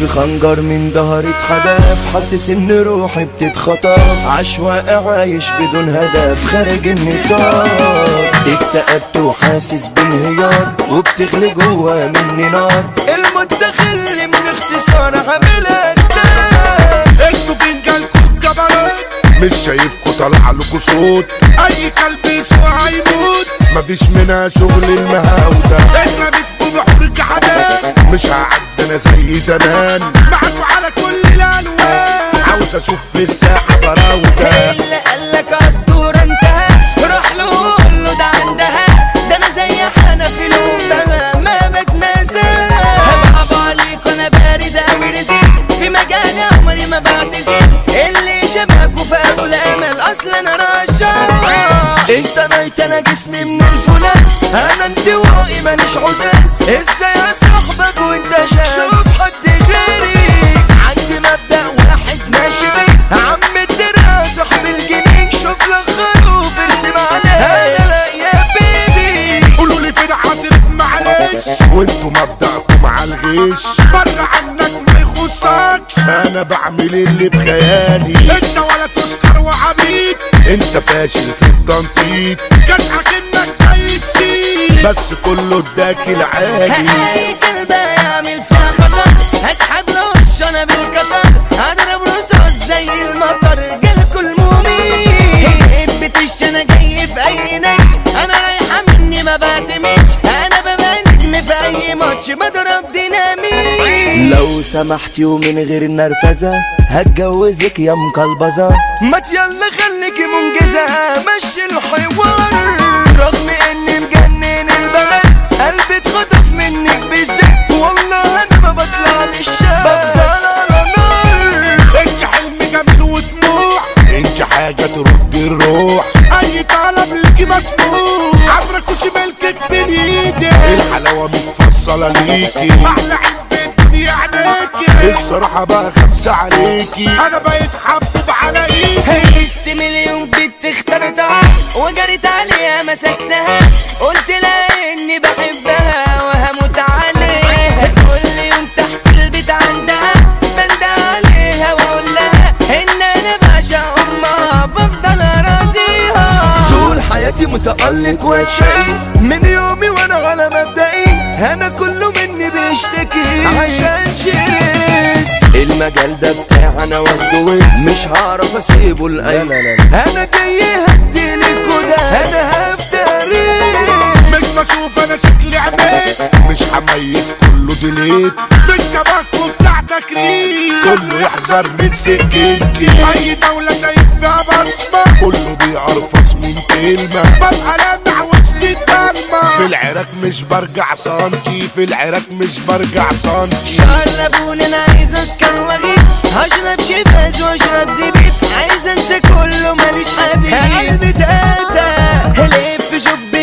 في خنجر من ظهري اتحدف حاسس ان روحي بتتخطف عشواء عايش بدون هدف خارج النطاق اكتئبت وحاسس بانهيار وبتغلي جوا مني نار الموت داخلي من اختصار عاملها كتاب انتوا فنجانكم جبروت مش شايفكوا طالع لكوا صوت اي كلب يسوى هيموت مفيش منها شغل المهاوده احنا بتكون بحور الجحدان مش هعد انا زي زمان معاكوا على كل الالوان عاوز اشوف في الساحه فراوده اللي قالك الدور انتهى روح له قول له ده عندها ده انا زي حنفي لومها ما بتنسى هبعب عليك وانا بارد اوي رزق في مجالي عمري ما بعتذر اللي شبهك وفاقوا الامل اصلا انا رشاش انت ميت انا جسمي من الفولاذ انا انطوائي ماليش عزاز ازاي اصاحبك وانت شايف شوف حد غيري عندي مبدأ واحد ماشي بيه عم الدرع صاحب الجنين شوف لك خروف ارسم عليه انا لا يا بيبي قولوا لي فين عصرف معلش وانتوا مبدأكم على الغش بره عنك ما يخصكش انا بعمل اللي بخيالي انت ولا تسكر وعبيد انت فاشل في التنطيط جدعك انك ما تشيل بس كله اداك العالي اي كلبة يعمل فيها خطر هسحب له وش انا بالقطر هضرب رصاص زي المطر جالكوا المومي بتش انا جاي في اي نش انا رايحة مني ما بعتمدش انا ببقى نجم في اي ماتش بضرب ديناميت لو سمحتي ومن غير نرفزة هتجوزك يا مقلبزة ما يلا خليكي منجزة مشي الحوار رغم اني مجنن البنات قلبي اتخطف منك بالذات والله انا ما بطلع من الشارع بفضل على نار انت حلم جميل وطموح انت حاجة ترد الروح اي طلب ليكي مسموح عمرك وش ملكك بين ايدي الحلاوة متفصلة ليكي احلى عين في الدنيا عينيكي الصراحة بقى خمسة عليكي انا بقيت حبب على ايدي هيست مليون بنت اخترتها وجريت عليها مسكتها قلت لها اني بحبها وهموت عليها كل يوم تحت البيت عندها بند عليها واقول لها ان انا بعشق امها بفضل ارازيها طول حياتي متألق واتشقي من يومي وانا على مبدئي انا كله مني بيشتكي عشان شيس المجال ده بتاع انا واخده ويز مش هعرف اسيبه لاي انا جاي هديلك وده انا هفتري مش بشوف انا شكلي عميت مش هميز كله ديليت مش شبهكم بتاع تكريم كله يحذر من سكتي اي دولة شايف فيها بصمة كله بيعرفص من كلمة ببقى لامع وسط الضلمة في العراق مش برجع سنتي في العراق مش برجع سنتي شربوني انا عايز اسكر واغيب هشرب شيفاز واشرب زبيب عايز انسى كله ماليش حبيب قلبي تاتا لف شوب